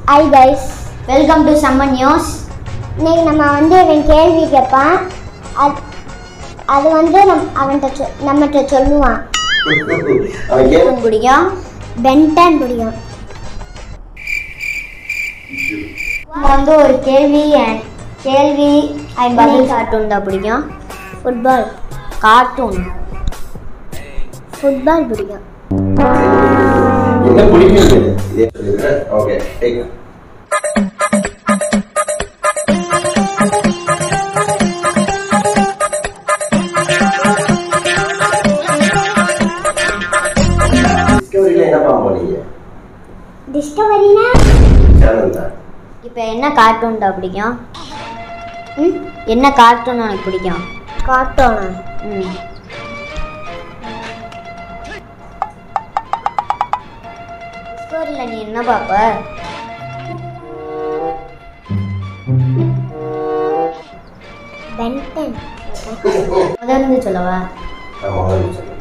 Hi guys welcome to சம்மன் news இன்னைக்கு நம்ம வந்து இவன் கேள்வி கேட்பான் அது அது வந்து நம் அவன்கிட்ட சொ நம்மகிட்ட சொல்லுவான் அவன் கேள்வி பிடிக்கும் பென்டன் பிடிக்கும் நம்ம வந்து ஒரு கேள்வி and கேள்வி அண்ட் பதில் கார்ட்டூன் தான் பிடிக்கும் ஃபுட்பால் கார்ட்டூன் ஃபுட்பால் பிடிக்கும் என்ன பிடிக்கும் கேளு. இதே சொல்லிடுறேன் ஓகே டேக் டிஸ்கவரியில் என்ன பார்க்க போனீங்க டிஸ்கவரினா சேனல் தான் இப்போ என்ன கார்ட்டூன் தான் பிடிக்கும் ம் என்ன கார்ட்டூன் உனக்கு பிடிக்கும் கார்ட்டூனா ம் டிஸ்கவரியில் நீ என்ன பார்ப்ப பென்டன் முதல்ல சொல்லவா நான் முதல்ல சொல்லுவேன்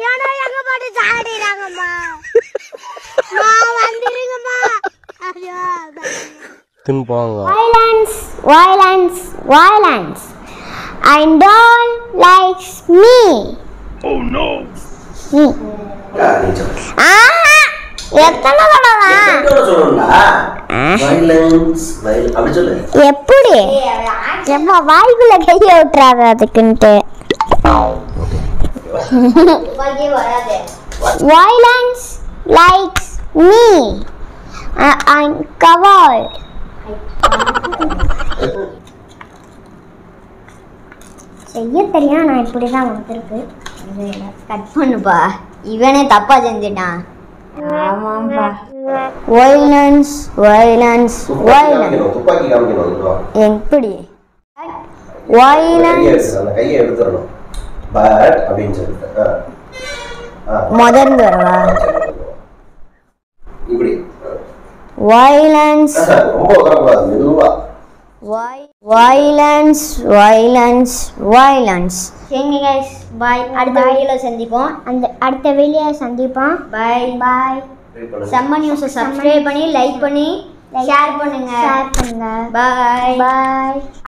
தின்பாங்க Violence, violence, violence. I don't like me. Oh no. Me. ஆ, நீ சொல்லு. ஆஹா எத்தனை தடவை எத்தனை சொல்லணும்டா வைலன்ஸ் வைல் அப்படி சொல்லு எப்படி எப்பா வாய்க்குள்ள கைய விட்டுறாரு அதுக்குன்ட்டு வராது violence likes me I, I'm covered செய்ய தெரியும் நான் இப்படி தான் வந்திருக்கு கட் பண்ணுப்பா இவனே தப்பா செஞ்சுட்டான் ஆமாப்பா வைலன்ஸ் வைலன்ஸ் துப்பாக்கி வைலன்ஸ் காமிக்கணும் துப்பாக்கி காமிக்கணும் இதுவா எப்படி கையை வைலன்ஸ் எடுத்து அந்த கையை எடுத்துடணும் பட் அப்படின்னு சொல்லிட்டு ஆ. ஆ. முதர்ந்து வரவா இப்படி வைலன்ஸ் ரொம்ப உதறக்கூடாது மெதுவா வைலன்ஸ் வைலன்ஸ் வைலன்ஸ் சரிங்க கைஸ் பாய் அடுத்த வீடியோவில் சந்திப்போம் அந்த அடுத்த வெளியே சந்திப்போம் பாய் பாய் Wait பண்ணுங்க. செம்ம நியூஸை சப்ஸ்கிரைப் பண்ணி லைக் பண்ணி ஷேர் பண்ணுங்க ஷேர் பண்ணுங்க பாய் பாய்